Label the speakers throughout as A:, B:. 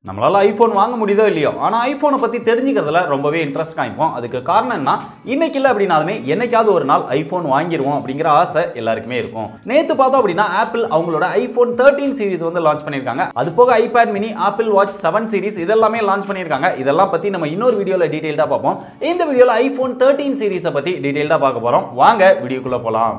A: நம்மளால ஐஃபோன் வாங்க முடியுதோ இல்லையோ ஆனால் ஐஃபோனை பற்றி தெரிஞ்சுக்கிறதுல ரொம்பவே இன்ட்ரெஸ்ட் காமிப்போம் அதுக்கு காரணம் என்ன இன்னைக்கு இல்லை அப்படின்னாலுமே என்னைக்காவது ஒரு நாள் ஐஃபோன் வாங்கிடுவோம் அப்படிங்கிற ஆசை எல்லாருக்குமே இருக்கும் நேற்று பார்த்தோம் அப்படின்னா ஆப்பிள் அவங்களோட ஐஃபோன் தேர்ட்டீன் சீரிஸ் வந்து லான்ச் பண்ணியிருக்காங்க அது போக iPad mini Apple Watch seven series இதெல்லாமே லான்ச் பண்ணியிருக்காங்க இதெல்லாம் பற்றி நம்ம இன்னொரு வீடியோவில் டீட்டெயில்டாக பார்ப்போம் இந்த வீடியோவில் ஐஃபோன் தேர்ட்டீன் சீரிஸை பற்றி டீட்டெயில்டாக பார்க்க போகிறோம் வாங்க வீடியோக்குள்ளே போகலாம்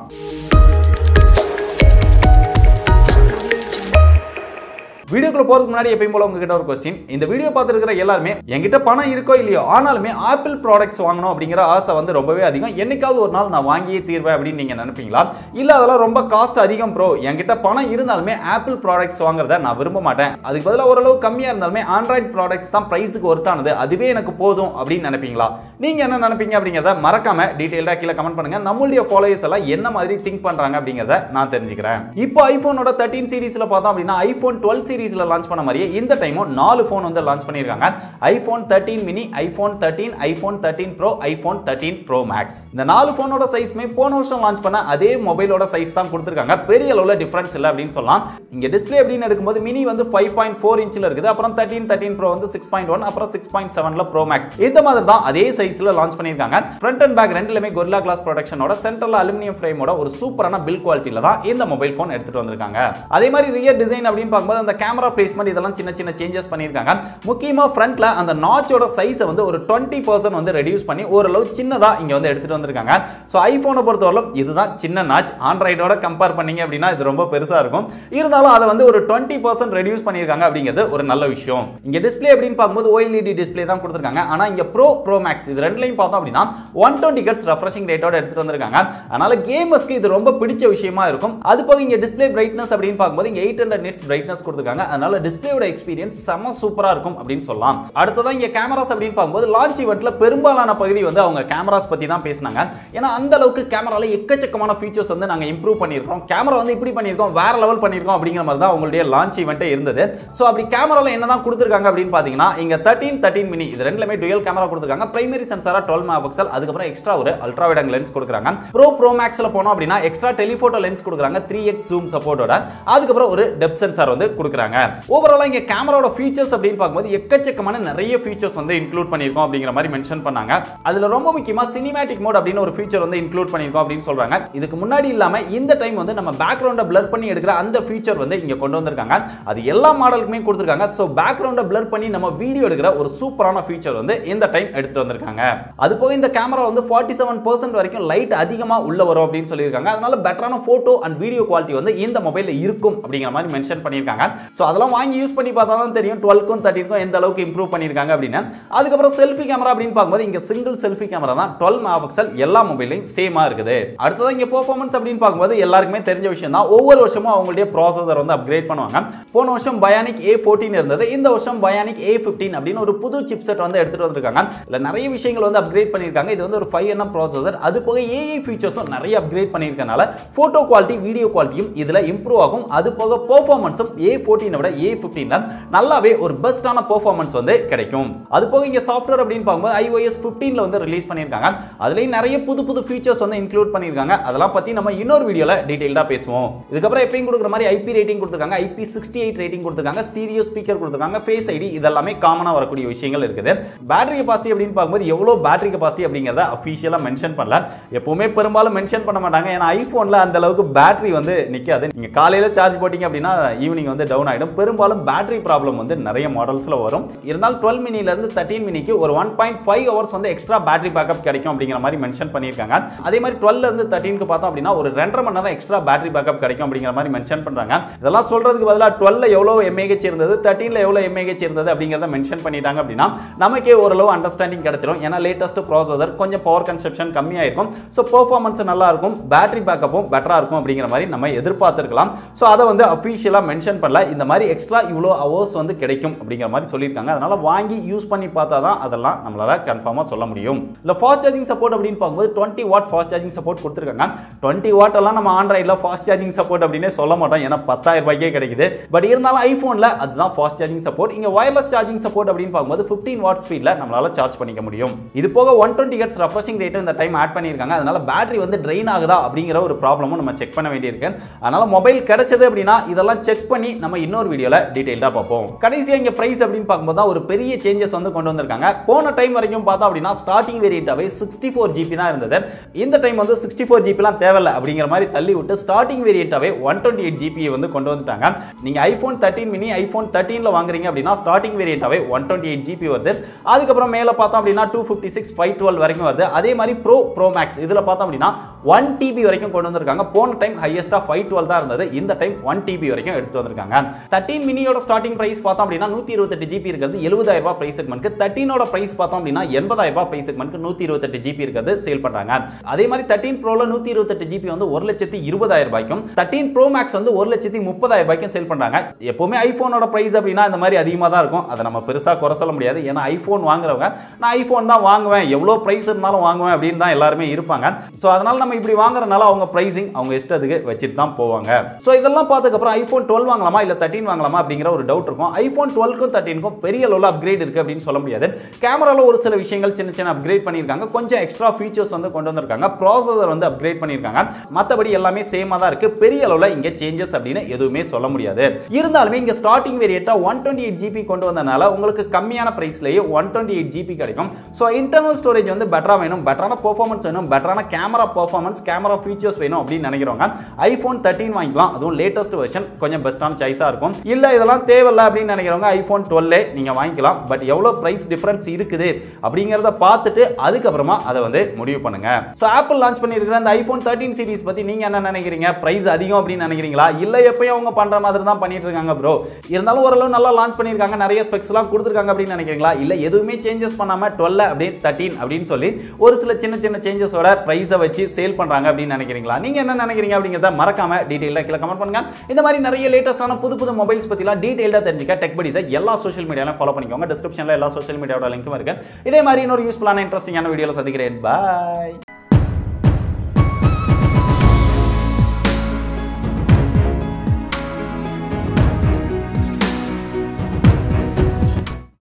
A: வீடியோக்குள்ள போறதுக்கு முன்னாடி எப்பயும் போல உங்ககிட்ட ஒரு கொஸ்டின் இந்த வீடியோ பார்த்துருக்கிற எல்லாருமே என்கிட்ட பணம் இருக்கோ இல்லையோ ஆனாலுமே ஆப்பிள் ப்ராடக்ட்ஸ் வாங்கணும் அப்படிங்கிற ஆசை வந்து ரொம்பவே அதிகம் என்னைக்காவது ஒரு நாள் நான் வாங்கியே தீர்வேன் அப்படின்னு நீங்க நினைப்பீங்களா இல்ல அதெல்லாம் ரொம்ப காஸ்ட் அதிகம் ப்ரோ என்கிட்ட பணம் இருந்தாலுமே ஆப்பிள் ப்ராடக்ட்ஸ் வாங்குறத நான் விரும்ப மாட்டேன் அதுக்கு பதிலாக ஓரளவு கம்மியா இருந்தாலுமே ஆண்ட்ராய்ட் ப்ராடக்ட்ஸ் தான் பிரைஸுக்கு ஒர்த்தானது அதுவே எனக்கு போதும் அப்படின்னு நினைப்பீங்களா நீங்க என்ன நினைப்பீங்க அப்படிங்கிறத மறக்காம டீடைல்டா கீழே கமெண்ட் பண்ணுங்க நம்மளுடைய ஃபாலோயர்ஸ் எல்லாம் என்ன மாதிரி திங்க் பண்றாங்க அப்படிங்கிறத நான் தெரிஞ்சுக்கிறேன் இப்போ ஐபோனோட தேர்ட்டீன் சீரிஸ்ல பார்த்தோம் அப்படின்னா ஐபோன் டுவெல் சீரிஸ்ல லான்ச் பண்ண மாதிரியே இந்த டைமும் நாலு ஃபோன் வந்து லான்ச் பண்ணியிருக்காங்க iPhone thirteen mini iPhone thirteen iPhone thirteen pro iPhone thirteen pro max இந்த நாலு ஃபோனோட சைஸ்மே போன வருஷம் லான்ச் பண்ண அதே மொபைலோட சைஸ் தான் கொடுத்துருக்காங்க பெரிய அளவில் டிஃபரன்ஸ் இல்லை அப்படின்னு சொல்லலாம் இங்க டிஸ்பிளே அப்படின்னு எடுக்கும்போது மினி வந்து ஃபைவ் பாயிண்ட் ஃபோர் இன்ச்சில் இருக்குது அப்புறம் தேர்ட்டீன் தேர்ட்டீன் ப்ரோ வந்து சிக்ஸ் பாயிண்ட் ஒன் அப்புறம் சிக்ஸ் பாயிண்ட் செவன்ல ப்ரோ மேக்ஸ் இந்த மாதிரி தான் அதே சைஸ்ல லான்ச் பண்ணியிருக்காங்க ஃப்ரண்ட் அண்ட் பேக் ரெண்டுலமே கொரில்லா கிளாஸ் ப்ரொடக்ஷனோட சென்ட்ரல் அலுமினியம் ஃப்ரேமோட ஒரு சூப்பரான பில் குவாலிட்டியில தான் இந்த மொபைல் ஃபோன் எடுத்துட்டு வந்திருக்காங்க அதே மாதிரி ரியர் டிசைன் அப்படின்னு பார்க்கும்போது அந்த கேமரா பிளேஸ்மெண்ட் இதெல்லாம் சின்ன சின்ன சேஞ்சஸ் பண்ணியிருக்காங்க முக்கியமாக ஃப்ரண்ட்ல அந்த நாச்சோட சைஸை வந்து ஒரு டுவெண்ட்டி பர்சன்ட் வந்து ரெடியூஸ் பண்ணி ஓரளவு சின்னதாக இங்கே வந்து எடுத்துட்டு வந்திருக்காங்க ஸோ ஐஃபோனை பொறுத்தவரையிலும் இதுதான் சின்ன நாச் ஆண்ட்ராய்டோட கம்பேர் பண்ணீங்க அப்படின்னா இது ரொம்ப பெருசாக இருக்கும் இருந்தாலும் அதை வந்து ஒரு டுவெண்ட்டி பர்சன்ட் ரெடியூஸ் பண்ணியிருக்காங்க அப்படிங்கிறது ஒரு நல்ல விஷயம் இங்கே டிஸ்பிளே அப்படின்னு பார்க்கும்போது ஓஎல்இடி டிஸ்பிளே தான் கொடுத்துருக்காங்க ஆனால் இங்கே ப்ரோ ப்ரோ மேக்ஸ் இது ரெண்டுலையும் பார்த்தோம் அப்படின்னா ஒன் டுவெண்ட்டி கட்ஸ் ரெஃப்ரெஷிங் ரேட்டோட எடுத்துட்டு வந்திருக்காங்க அதனால கேமர்ஸ்க்கு இது ரொம்ப பிடிச்ச விஷயமா இருக்கும் அது போக இங்கே டிஸ்பிளே பிரைட்னஸ் அப்படின்னு பார்க்கும்போது இங்கே எயிட் ஹண்ட்ரட் நிட்ஸ் பிரைட்னஸ் கொடுத்துருக்காங்க அதனால டிஸ்பிளேயோட எக்ஸ்பீரியன்ஸ் செம சூப்பரா இருக்கும் அப்படின்னு சொல்லலாம் அடுத்ததான் இங்க கேமராஸ் அப்படின்னு பார்க்கும்போது லான்ச் ஈவெண்ட்ல பெரும்பாலான பகுதி வந்து அவங்க கேமராஸ் பத்தி தான் பேசினாங்க ஏன்னா அந்த அளவுக்கு கேமரால எக்கச்சக்கமான ஃபீச்சர்ஸ் வந்து நாங்க இம்ப்ரூவ் பண்ணியிருக்கோம் கேமரா வந்து இப்படி பண்ணியிருக்கோம் வேற லெவல் பண்ணியிருக்கோம் அப்படிங்கிற மாதிரி தான் உங்களுடைய லான்ச் ஈவெண்ட்டே இருந்தது ஸோ அப்படி கேமரால என்னதான் கொடுத்துருக்காங்க அப்படின்னு பார்த்தீங்கன்னா இங்க தேர்ட்டீன் தேர்ட்டின் மினி இது ரெண்டுலமே டுயல் கேமரா கொடுத்துருக்காங்க பிரைமரி சென்சாரா டுவெல் மெகா பிக்சல் அதுக்கப்புறம் எக்ஸ்ட்ரா ஒரு அல்ட்ரா வைட் லென்ஸ் கொடுக்குறாங்க ப்ரோ ப்ரோ மேக்ஸ்ல போனோம் அப்படின்னா எக்ஸ்ட்ரா டெலிஃபோட்டோ லென்ஸ் கொடுக்குறாங்க த்ரீ எக்ஸ் ஜூம் சப்போர்ட்டோட அதுக்கப்புறம் ஒரு டெப் சென்சார் வந்து கொடுக்குறாங்க ஓவராலாக இங்கே கேமராவோட ஃபீச்சர்ஸ் அப்படின்னு பார்க்கும்போது எக்கச்சக்கமான நிறைய ஃபீச்சர்ஸ் வந்து இன்க்ளூட் பண்ணியிருக்கோம் அப்படிங்கிற மாதிரி மென்ஷன் பண்ணாங்க அதில் ரொம்ப முக்கியமாக சினிமேட்டிக் மோட் அப்படின்னு ஒரு ஃபீச்சர் வந்து இன்க்ளூட் பண்ணியிருக்கோம் அப்படின்னு சொல்றாங்க இதுக்கு முன்னாடி இல்லாமல் இந்த டைம் வந்து நம்ம பேக்ரவுண்டை பிளர் பண்ணி எடுக்கிற அந்த ஃபீச்சர் வந்து இங்கே கொண்டு வந்திருக்காங்க அது எல்லா மாடலுக்குமே கொடுத்துருக்காங்க ஸோ பேக்ரவுண்டை பிளர் பண்ணி நம்ம வீடியோ எடுக்கிற ஒரு சூப்பரான ஃபீச்சர் வந்து இந்த டைம் எடுத்துட்டு வந்திருக்காங்க அது போக இந்த கேமரா வந்து ஃபார்ட்டி செவன் பர்சன்ட் வரைக்கும் லைட் அதிகமாக உள்ள வரும் அப்படின்னு சொல்லியிருக்காங்க அதனால பெட்டரான ஃபோட்டோ அண்ட் வீடியோ குவாலிட்டி வந்து இந்த மொபைலில் இருக்கும் அப்படிங்கிற மாதிரி மென்ஷன் பண்ணியிருக்காங்க ஸோ அதெல்லாம் வாங்கி யூஸ் பண்ணி பார்த்தா தான் தெரியும் டுவெல்க்கும் தேர்ட்டினுக்கும் எந்த அளவுக்கு இம்ப்ரூவ் பண்ணியிருக்காங்க அப்படின்னு அதுக்கப்புறம் செல்ஃபி கேமரா அப்படின்னு பார்க்கும்போது இங்கே சிங்கிள் செல்ஃபி கேமரா தான் டுவெல் மெகா பிக்சல் எல்லா மொபைலையும் சேமாக இருக்குது அடுத்ததான் இங்கே பெர்ஃபார்மன்ஸ் அப்படின்னு பார்க்கும்போது எல்லாருக்குமே தெரிஞ்ச விஷயம் தான் ஒவ்வொரு வருஷமும் அவங்களுடைய ப்ராசஸர் வந்து அப்கிரேட் பண்ணுவாங்க போன வருஷம் பயானிக் ஏ ஃபோர்டீன் இருந்தது இந்த வருஷம் பயானிக் ஏ ஃபிஃப்டீன் அப்படின்னு ஒரு புது சிப் செட் வந்து எடுத்துட்டு வந்திருக்காங்க இல்லை நிறைய விஷயங்கள் வந்து அப்கிரேட் பண்ணியிருக்காங்க இது வந்து ஒரு ஃபைவ் என்எம் ப்ராசஸர் அது போக ஏஐ ஃபீச்சர்ஸும் நிறைய அப்கிரேட் பண்ணியிருக்கனால ஃபோட்டோ குவாலிட்டி வீடியோ குவாலிட்டியும் இதில் இம்ப்ரூவ் ஆகும் அது போக பெர்ஃபார்மன்ஸும் ஏ ஃபோர்டீனை விட ஏ ஃபிஃப்டீனில் நல்லாவே ஒரு பெஸ்ட்டான பெர்ஃபார்மன்ஸ் வந்து கிடைக்கும் அது போக இங்கே சாஃப்ட்வேர் அப்படின்னு பார்க்கும்போது ஐஓஎஸ் ஃபிஃப்டீனில் வந்து ரிலீஸ் பண்ணியிருக்காங்க அதுலேயும் நிறைய புது புது ஃபீச்சர்ஸ் வந்து இன்க்ளூட் பண்ணியிருக்காங்க அதெல்லாம் பற்றி நம்ம இன்னொரு வீடியோவில் டீட்டெயில்டாக பேசுவோம் இதுக்கப்புறம் எப்பயும் கொடுக்குற மாதிரி ஐபி ரேட்டிங் கொடுத்துருக்காங்க ஐபி சிக்ஸ்டி எயிட் ரேட்டிங் கொடுத்துருக்காங்க ஸ்டீரியோ ஸ்பீக்கர் கொடுத்துருக்காங்க ஃபேஸ் ஐடி இதெல்லாமே காமனாக வரக்கூடிய விஷயங்கள் இருக்குது பேட்டரி கெபாசிட்டி அப்படின்னு பார்க்கும்போது எவ்வளோ பேட்டரி கெபாசிட்டி அப்படிங்கிறத அஃபீஷியலாக மென்ஷன் பண்ணல எப்பவுமே பெரும்பாலும் மென்ஷன் பண்ண மாட்டாங்க ஏன்னா ஐஃபோனில் அந்த அளவுக்கு பேட்டரி வந்து நிற்காது நீங்கள் காலையில் சார்ஜ் போட்டிங்க அப்படின்னா ஈவினிங் வந்து டவுன் ஆகிடும் பெரும்பாலும் பேட்டரி ப்ராப்ளம் வந்து நிறைய மாடல்ஸில் வரும் இருந்தாலும் டுவெல் மினிலேருந்து தேர்ட்டின் மினிக்கு ஒரு ஒன் பாயிண்ட் ஃபைவ் ஹவர்ஸ் வந்து எக்ஸ்ட்ரா பேட்டரி பேக்கப் கிடைக்கும் அப்படிங்கிற மாதிரி மென்ஷன் பண்ணியிருக்காங்க அதே மாதிரி டுவெல்ல இருந்து தேர்ட்டினுக்கு பார்த்தோம் அப்படின்னா ஒரு ரெண்டரை மணி நேரம் எக்ஸ்ட்ரா பேட்டரி பேக்கப் கிடைக்கும் அப்படிங்கிற மாதிரி மென்ஷன் பண்ணுறாங்க இதெல்லாம் சொல்றதுக்கு பதிலாக டுவெல்ல எவ்வளோ எம்ஏஹெச் இருந்தது தேர்ட்டீனில் எவ்வளோ எம்ஏஹெச் இருந்தது அப்படிங்கிறத மென்ஷன் பண்ணிட்டாங்க அப்படின்னா நமக்கே ஓரளவு அண்டர்ஸ்டாண்டிங் கிடைச்சிடும் ஏன்னா லேட்டஸ்ட் ப்ராசஸர் கொஞ்சம் பவர் கன்சப்ஷன் கம்மியாக இருக்கும் ஸோ பெர்ஃபார்மன்ஸ் நல்லா இருக்கும் பேட்டரி பேக்கப்பும் பெட்டராக இருக்கும் அப்படிங்கிற மாதிரி நம்ம எதிர்பார்த்துருக்கலாம் ஸோ அதை வந்து அஃபீஷியலாக மென்ஷன் பண்ணல இந்த மாதிரி எக்ஸ்ட்ரா இவ்வளோ ஹவர்ஸ் வந்து கிடைக்கும் அப்படிங்கிற மாதிரி சொல்லியிருக்காங்க அதனால வாங்கி யூஸ் பண்ணி பார்த்தா தான் அதெல்லாம் நம்மளால கன்ஃபார்மாக சொல்ல முடியும் இல்லை ஃபாஸ்ட் சார்ஜிங் சப்போர்ட் அப்படின்னு பார்க்கும்போது twenty watt fast charging support கொடுத்துருக்காங்க டுவெண்ட்டி வாட் எல்லாம் நம்ம ஆண்ட்ராய்டில் ஃபாஸ்ட் சார்ஜிங் சப்போர்ட் அப்படின்னே சொல்ல மாட்டோம் ஏன்னா பத்தாயிரம் ரூபாய்க்கே கிடைக்குது பட் இருந்தாலும் ஐஃபோனில் அதுதான் ஃபாஸ்ட் சார்ஜிங் சப்போர்ட் இங்கே வயர்லெஸ் சார்ஜிங் சப்போர்ட் அப்படின்னு பார்க்கும்போது ஃபிஃப்டீன் வாட் ஸ்பீடில் நம்மளால சார்ஜ் பண்ணிக்க முடியும் இது போக ஒன் டுவெண்ட்டி ஹெட்ஸ் ரெஃப்ரெஷிங் ரேட்டும் இந்த டைம் ஆட் பண்ணியிருக்காங்க அதனால பேட்டரி வந்து ட்ரெயின் ஆகுதா அப்படிங்கிற ஒரு ப்ராப்ளமும் நம்ம செக் பண்ண வேண்டியிருக்கு அதனால மொபைல் கிடைச்சது அப்படின்னா இதெல்லாம் செக் பண்ணி நம்ம இன்னொரு வீடியோல டீடைல்டா பார்ப்போம் கடைசியா இங்க பிரைஸ் அப்படின்னு பார்க்கும்போது தான் ஒரு பெரிய சேஞ்சஸ் வந்து கொண்டு வந்திருக்காங்க போன டைம் வரைக்கும் பார்த்தா அப்படின்னா ஸ்டார்டிங் வேரியண்டாவே சிக்ஸ்டி ஃபோர் ஜிபி தான் இருந்தது இந்த டைம் வந்து சிக்ஸ்டி ஃபோர் ஜிபிலாம் தேவையில்ல அப்படிங்கிற மாதிரி தள்ளி விட்டு ஸ்டார்டிங் வேரியண்டாவே ஒன் டுவெண்ட்டி எயிட் ஜிபி வந்து கொண்டு வந்துட்டாங்க நீங்க ஐபோன் தேர்ட்டின் மினி ஐபோன் தேர்ட்டீன்ல வாங்குறீங்க அப்படின்னா ஸ்டார்டிங் வேரியண்டாவே ஒன் டுவெண்ட்டி எயிட் ஜிபி வருது அதுக்கப்புறம் மேல பார்த்தோம் அப்படின்னா two fifty six five twelve வரைக்கும் வருது அதே மாதிரி ப்ரோ ப்ரோ மேக்ஸ் இதுல பார்த்தோம் அப்படின்னா ஒன் டிபி வரைக்கும் கொண்டு வந்திருக்காங்க போன டைம் ஹையஸ்டா ஃபைவ் டுவெல் தான் இருந்தது இந்த டைம் ஒன் டிபி வரைக்கும் எடுத்து வந்திருக்காங்க தேர்ட்டின் மினியோட ஸ்டார்டிங் பிரைஸ் பார்த்தோம் அப்படின்னா நூத்தி இருபத்தெட்டு ஜிபி இருக்கிறது எழுபதாயிரம் ரூபாய் பிரைஸ் செக்மெண்ட்க்கு தேர்ட்டினோட பிரைஸ் பார்த்தோம் அப்படின்னா எண்பதாயிரம் ரூபாய் பிரைஸ் செக்மெண்ட்க்கு நூத்தி இருபத்தெட்டு ஜிபி இருக்கிறது சேல் பண்றாங்க அதே மாதிரி தேர்ட்டின் ப்ரோல நூத்தி இருபத்தெட்டு ஜிபி வந்து ஒரு லட்சத்தி இருபதாயிரம் ரூபாய்க்கும் தேர்ட்டின் ப்ரோ மேக்ஸ் வந்து ஒரு லட்சத்தி முப்பதாயிரம் ரூபாய்க்கும் சேல் பண்றாங்க எப்பவுமே ஐபோனோட பிரைஸ் அப்படின்னா இந்த மாதிரி அதிகமாக தான் இருக்கும் அதை நம்ம பெருசா குறை சொல்ல முடியாது ஏன்னா ஐபோன் வாங்குறவங்க நான் ஐபோன் தான் வாங்குவேன் எவ்வளோ பிரைஸ் இருந்தாலும் வாங்குவேன் அப்படின்னு தான் எல்லாருமே இருப்பாங்க ஸோ அதனால நம்ம இப்படி வாங்குறதுனால அவங்க பிரைசிங் அவங்க இஷ்டத்துக்கு வச்சுட்டு தான் போவாங்க ஸோ இதெல்லாம் பார்த்ததுக்கப்புறம் ஐபோன் டுவெல் வாங்கலாமா இல்லை தேர்ட்டின் வாங்கலாமா அப்படிங்கிற ஒரு டவுட் இருக்கும் ஐபோன் டுவெல்க்கும் தேர்ட்டினுக்கும் பெரிய லெவலில் அப்கிரேட் இருக்கு அப்படின்னு சொல்ல முடியாது கேமரால ஒரு சில விஷயங்கள் சின்ன சின்ன அப்கிரேட் பண்ணியிருக்காங்க கொஞ்சம் எக்ஸ்ட்ரா ஃபீச்சர்ஸ் வந்து கொண்டு வந்திருக்காங்க ப்ராசஸர் வந்து அப்கிரேட் பண்ணியிருக்காங்க மற்றபடி எல்லாமே சேமாக தான் இருக்கு பெரிய அளவில் இங்கே சேஞ்சஸ் அப்படின்னு எதுவுமே சொல்ல முடியாது இருந்தாலுமே இங்கே ஸ்டார்டிங் வேரியண்டா ஒன் டுவெண்ட்டி எயிட் ஜிபி கொண்டு வந்தனால உங்களுக்கு கம்மியான பிரைஸ்லேயே ஒன் டுவெண்ட்டி எயிட் ஜிபி கிடைக்கும் ஸோ இன்டர்னல் ஸ்டோரேஜ் வந்து பெட்டராக வேணும் பெட்டரான பெர்ஃபார்மன்ஸ் வேணும் பெட்டரான கேமரா பெர்ஃபார்மன்ஸ் கேமரா ஃபீச்சர்ஸ் வேணும் அப்படின்னு நினைக்கிறவங்க ஐஃபோன் தேர்ட்டின் வாங்கிக்கலாம் அதுவும் லேட்டஸ்ட் வெர்ஷன் கொஞ்சம் பெஸ்ட்டான சாய்ஸாக இருக்கும் இல்லை இதெல்லாம் தேவையில்லை அப்படின்னு நினைக்கிறவங்க ஐஃபோன் டுவெல்லே நீங்கள் வாங்கிக்கலாம் பட் எவ்வளோ ப்ரைஸ் டிஃபரன்ஸ் இருக்குது அப்படிங்கிறத பார்த்துட்டு அதுக்கப்புறமா அதை வந்து முடிவு பண்ணுங்க ஸோ ஆப்பிள் லான்ச் பண்ணியிருக்கிற அந்த ஐஃபோன் தேர்ட்டின் சீரிஸ் பற்றி நீங்கள் என்ன நினைக்கிறீங்க ப்ரைஸ் அதிகம் அப்படின்னு நினைக்கிறீங்களா இல்லை எப்பயும் அவங்க பண்ணுற மாதிரி தான் பண்ணிட்டு இருக்காங்க ப்ரோ இருந்தாலும் ஓரளவு நல்லா லான்ச் பண்ணியிருக்காங்க நிறைய ஸ்பெக்ஸ்லாம் கொடுத்துருக்காங்க அப்படின்னு நினைக்கிறீங்களா இல்லை எதுவுமே சேஞ்சஸ் பண்ணாமல் டுவெல் அப்படின்னு தேர்ட்டின் அப்படின்னு சொல்லி ஒரு சில சின்ன சின்ன சேஞ்சஸோட ப்ரைஸை வச்சு சேல் பண்ணுறாங்க அப்படின்னு நினைக்கிறீங்களா நீங்கள் என்ன நினைக்கிறீங்க அப்படிங்கிறத மறக்காம டீட்டெயிலாக கீழே கமெண்ட் பண்ணுங்க இந்த மாதிரி நிறைய லேட்டஸ்டான புது புது மொபைல்ஸ் பற்றிலாம் டீட்டெயிலாக தெரிஞ்சுக்க டெக் படிஸை எல்லா சோஷியல் மீடியாலும் ஃபாலோ பண்ணிக்கோங்க டிஸ்கிரிப்ஷனில் எல்லா சோஷியல் மீடியாவோட லிங்க்கும் இருக்கு இதே மாதிரி இன்னொரு யூஸ்ஃபுல்லான இன்ட்ரெஸ்டிங்கான வீடியோவில் சந்திக்கிறேன் பாய்